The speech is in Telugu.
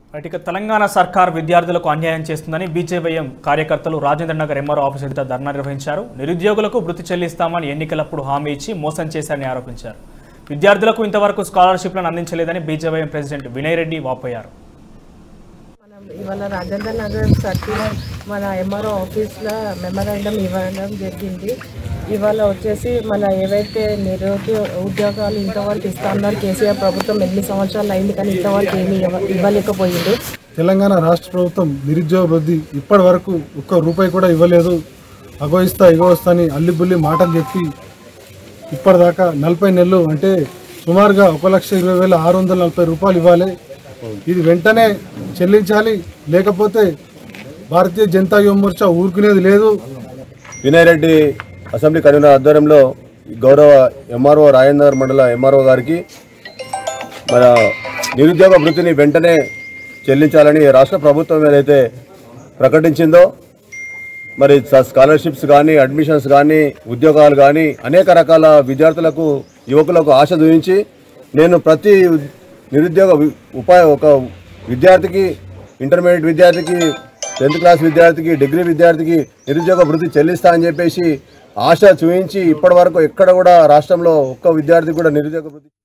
రైట్, ఇక తెలంగాణ సర్కార్ విద్యార్థులకు అన్యాయం చేస్తుందని బీజేవైఎం కార్యకర్తలు రాజేంద్ర నగర్ ఎంఆర్ఓ ఆఫీస్ ఎదుట ధర్నా నిర్వహించారు నిరుద్యోగులకు వృత్తి చెల్లిస్తామని ఎన్నికలప్పుడు హామీ ఇచ్చి మోసం చేశారని ఆరోపించారు విద్యార్థులకు ఇంతవరకు స్కాలర్షిప్లను అందించలేదని బీజేవైఎం ప్రెసిడెంట్ వినయ్ రెడ్డి వాపోయారు మనం ఇవాళ రాజేంద్ర నగర్ సర్కిల్ మన ఎంఆర్ఓ ఆఫీస్లో మెమరాండం ఇవ్వడం జరిగింది ఇవాళ వచ్చేసి మన ఏవైతే నిరుద్యోగ ఉద్యోగాలు ఇంతవరకు ఇస్తున్నారు కేసీఆర్ ప్రభుత్వం ఎన్ని సంవత్సరాలు అయింది కానీ ఇంతవరకు ఏమీ ఇవ్వ- ఇవ్వలేకపోయింది తెలంగాణ రాష్ట్ర ప్రభుత్వం నిరుద్యోగ వృద్ధి ఇప్పటి వరకు ఒక్క రూపాయి కూడా ఇవ్వలేదు అగోయిస్తా ఇగోయిస్తా అని అల్లిబుల్లి మాటలు చెప్పి ఇప్పటిదాకా నలభై నెలలు అంటే సుమారుగా ఒక లక్ష ఇరవై వేల ఆరు వందల నలభై రూపాయలు ఇవ్వాలి ఇది వెంటనే చెల్లించాలి లేకపోతే భారతీయ జనతా యువ మోర్చా ఊరుకునేది లేదు వినయ్ రెడ్డి అసెంబ్లీ కన్వీనర్ ఆధ్వర్యంలో గౌరవ ఎంఆర్ఓ రాజేందర్ మండల ఎంఆర్ఓ గారికి మన నిరుద్యోగ వృత్తిని వెంటనే చెల్లించాలని రాష్ట్ర ప్రభుత్వం ఏదైతే ప్రకటించిందో మరి స- స్కాలర్షిప్స్ కానీ అడ్మిషన్స్ కానీ ఉద్యోగాలు కానీ అనేక రకాల విద్యార్థులకు యువకులకు ఆశ చూపించి నేను ప్రతి నిరుద్యోగ వి- ఉపాయ ఒక విద్యార్థికి ఇంటర్మీడియట్ విద్యార్థికి టెన్త్ క్లాస్ విద్యార్థికి డిగ్రీ విద్యార్థికి నిరుద్యోగ వృత్తి చెల్లిస్తా అని చెప్పేసి ఆశ చూపించి ఇప్పటి వరకు ఎక్కడ కూడా రాష్ట్రంలో ఒక్క విద్యార్థి కూడా నిరుద్యోగ వృత్తి